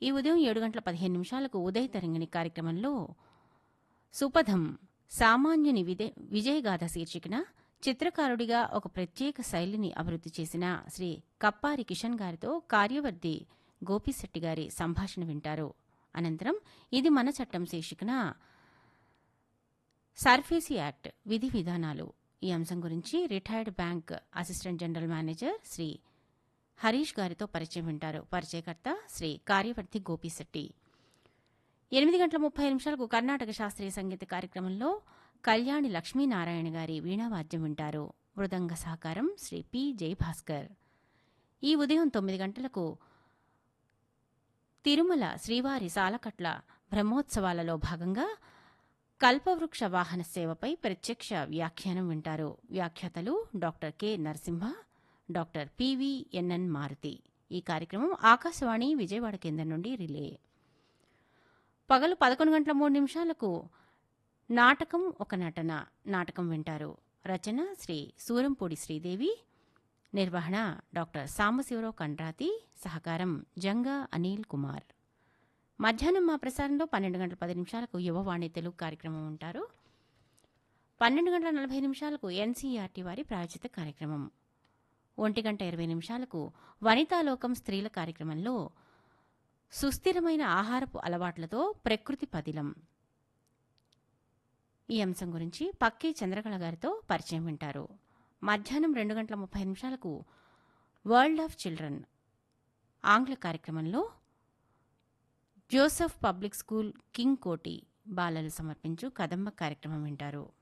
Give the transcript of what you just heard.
ఈ ఉదయం ఏడు గంటల పదిహేను నిమిషాలకు ఉదయ తరంగిణి కార్యక్రమంలో సుపథం సామాన్యుని విదే విజయగాథ శీర్షికన చిత్రకారుడిగా ఒక ప్రత్యేక శైలిని అభివృద్ధి చేసిన శ్రీ కప్పారి కిషన్ గారితో కార్యవర్ధి గోపిశెట్టి గారి సంభాషణ వింటారు అనంతరం ఇది మన చట్టం శీర్షికన సర్ఫేసీ యాక్ట్ విధి విధానాలు ఈ అంశం గురించి retired bank assistant general manager Shri Harish గారితో పరిచయం వింటారు పరిచయకర్త శ్రీ కార్యవర్తి గోపిశెట్టి ఎనిమిది గంటల ముప్పై నిమిషాలకు కర్ణాటక శాస్త్రీయ సంగీత కార్యక్రమంలో కళ్యాణి లక్ష్మీనారాయణ గారి వీణావాద్యం వింటారు మృదంగ సహకారం శ్రీ పి జయభాస్కర్ ఈ ఉదయం తొమ్మిది గంటలకు తిరుమల శ్రీవారి సాలకట్ల బ్రహ్మోత్సవాలలో భాగంగా కల్పవృక్ష వాహన సేవపై ప్రత్యక్ష వ్యాఖ్యానం వింటారు వ్యాఖ్యాతలు doctor K Narasimha doctor PVNN Maruti ఈ కార్యక్రమం ఆకాశవాణి విజయవాడ కేంద్రం నుండి రిలే పగలు పదకొండు గంటల మూడు నిమిషాలకు నాటకం ఒక నటన నాటకం వింటారు రచన శ్రీ సూరంపూడి శ్రీదేవి నిర్వహణ డాక్టర్ సాంబశివరావు కండ్రాతి సహకారం జంగా అనిల్ కుమార్ మధ్యాహ్నం మా ప్రసారంలో పన్నెండు గంటల పది నిమిషాలకు యువవాణి తెలుగు కార్యక్రమం ఉంటారు పన్నెండు గంటల నలభై నిమిషాలకు ఎన్సీఆర్టీ వారి ప్రాయోజిత కార్యక్రమం ఒంటి గంట ఇరవై నిమిషాలకు వనితాలోకం స్త్రీల కార్యక్రమంలో సుస్థిరమైన ఆహారపు అలవాట్లతో ప్రకృతి పదిలం ఈ అంశం గురించి పక్కి చంద్రకళ గారితో పరిచయం వింటారు మధ్యాహ్నం రెండు గంటల ముప్పై నిమిషాలకు వరల్డ్ ఆఫ్ చిల్డ్రన్ ఆంగ్ల కార్యక్రమంలో జోసెఫ్ పబ్లిక్ స్కూల్ కింగ్ కోటి బాలలు సమర్పించు కదంబ కార్యక్రమం వింటారు